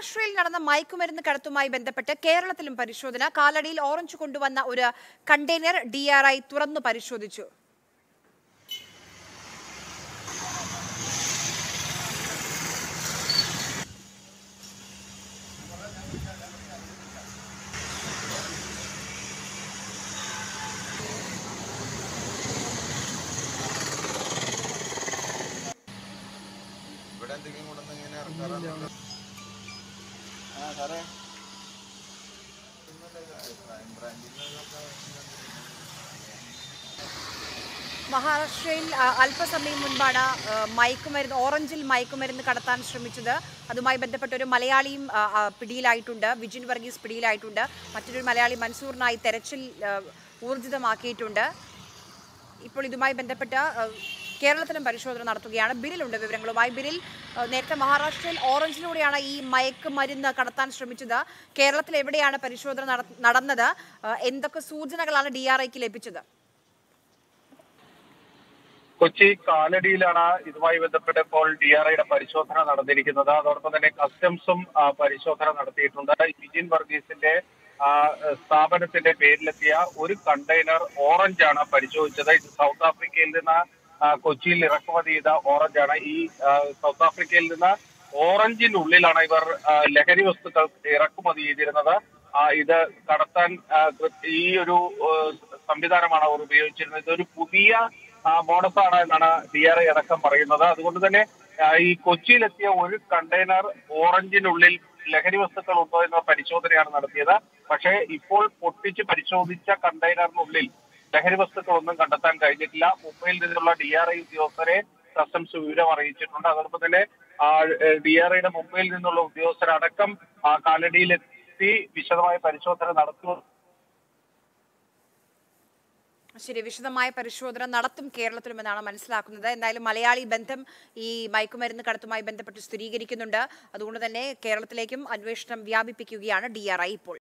മഹാരാഷ്ട്രയിൽ നടന്ന മയക്കുമരുന്ന് കടത്തുമായി ബന്ധപ്പെട്ട് കേരളത്തിലും പരിശോധന കാലടിയിൽ ഓറഞ്ച് കൊണ്ടുവന്ന ഒരു കണ്ടെയ്നർ ഡി ആർ ഐ തുറന്നു പരിശോധിച്ചു ഇവിടെ എന്തെങ്കിലും കൊണ്ടുവന്ന് ഇങ്ങനെ ഇറക്കാറുണ്ട് ആ സാറേ ക്രൈം ബ്രാഞ്ചിൽ മഹാരാഷ്ട്രയിൽ ആ, അല്പസമയം മുൻപാണ് ആ, മയക്കുമരുന്ന് ഓറഞ്ചിൽ മയക്കുമരുന്ന് കടത്താൻ ശ്രമിച്ചത് അതുമായി ബന്ധപ്പെട്ട ഒരു മലയാളിയും ആ, ആ, പിടിയിലായിട്ടുണ്ട് വിജിൻ വർഗീസ് പിടിയിലായിട്ടുണ്ട് മറ്റൊരു മലയാളി മൻസൂറിനായി തെരച്ചിൽ ആ, ഊർജിതമാക്കിയിട്ടുണ്ട് ഇപ്പോൾ ഇതുമായി ബന്ധപ്പെട്ട് ആ, കേരളത്തിലും പരിശോധന നടത്തുകയാണ് ബിരിലുണ്ട് വിവരങ്ങളുമായി ബിരിൽ ആ, നേരത്തെ മഹാരാഷ്ട്രയിൽ ഓറഞ്ചിലൂടെയാണ് ഈ മയക്കുമരുന്ന് കടത്താൻ ശ്രമിച്ചത് കേരളത്തിൽ എവിടെയാണ് പരിശോധന നട- നടന്നത് ആ, എന്തൊക്കെ സൂചനകളാണ് ഡി ആർ ഐക്ക് ലഭിച്ചത് കൊച്ചി കാലടിയിലാണ് ഇതുമായി ബന്ധപ്പെട്ട് ഇപ്പോൾ ഡി ആർ ഐയുടെ പരിശോധന നടന്നിരിക്കുന്നത് അതോടൊപ്പം തന്നെ കസ്റ്റംസും ആ, പരിശോധന നടത്തിയിട്ടുണ്ട് വിജിൻ വർഗീസിന്റെ ആ, സ്ഥാപനത്തിന്റെ പേരിലെത്തിയ ഒരു കണ്ടെയ്നർ ഓറഞ്ച് ആണ് പരിശോധിച്ചത് ഇത് സൗത്ത് ആഫ്രിക്കയിൽ നിന്ന് ആ, കൊച്ചിയിൽ ഇറക്കുമതി ചെയ്ത ഓറഞ്ച് ആണ് ഈ ആ, സൗത്ത് ആഫ്രിക്കയിൽ നിന്ന് ഓറഞ്ചിനുള്ളിലാണ് ഇവർ ആ, ലഹരി വസ്തുക്കൾ ഇറക്കുമതി ചെയ്തിരുന്നത് ആ, ഇത് കടത്താൻ ആ, ഈ ഒരു ആ, സംവിധാനമാണ് അവർ ഉപയോഗിച്ചിരുന്നത് ഇതൊരു പുതിയ മോഡസ് ആണ് എന്നാണ് ഡി ആർ ഐ അടക്കം പറയുന്നത് അതുകൊണ്ട് തന്നെ ആ, ഈ കൊച്ചിയിലെത്തിയ ഒരു കണ്ടെയ്നർ ഓറഞ്ചിനുള്ളിൽ ലഹരി വസ്തുക്കൾ ഉണ്ടോ എന്ന പരിശോധനയാണ് നടത്തിയത് പക്ഷേ ഇപ്പോൾ പൊട്ടിച്ച് പരിശോധിച്ച കണ്ടെയ്നറിനുള്ളിൽ ലഹരി വസ്തുക്കളൊന്നും കണ്ടെത്താൻ കഴിഞ്ഞിട്ടില്ല മുംബൈയിൽ നിന്നുള്ള ഡി ആർ ഐ ഉദ്യോഗസ്ഥരെ കസ്റ്റംസ് വിവരം അറിയിച്ചിട്ടുണ്ട് അതോടൊപ്പം തന്നെ ഡി ആർ ഐയുടെ മുംബൈയിൽ നിന്നുള്ള ഉദ്യോഗസ്ഥരടക്കം ആ കാലടിയിലെത്തി വിശദമായ പരിശോധന നടത്തും ശരി വിശദമായ പരിശോധന നടത്തും കേരളത്തിലും എന്നാണ് മനസ്സിലാക്കുന്നത് എന്തായാലും മലയാളി ബന്ധം ഈ മയക്കുമരുന്ന് കടത്തുമായി ബന്ധപ്പെട്ട് സ്ഥിരീകരിക്കുന്നുണ്ട് അതുകൊണ്ട് തന്നെ കേരളത്തിലേക്കും അന്വേഷണം വ്യാപിപ്പിക്കുകയാണ് ഡി ഇപ്പോൾ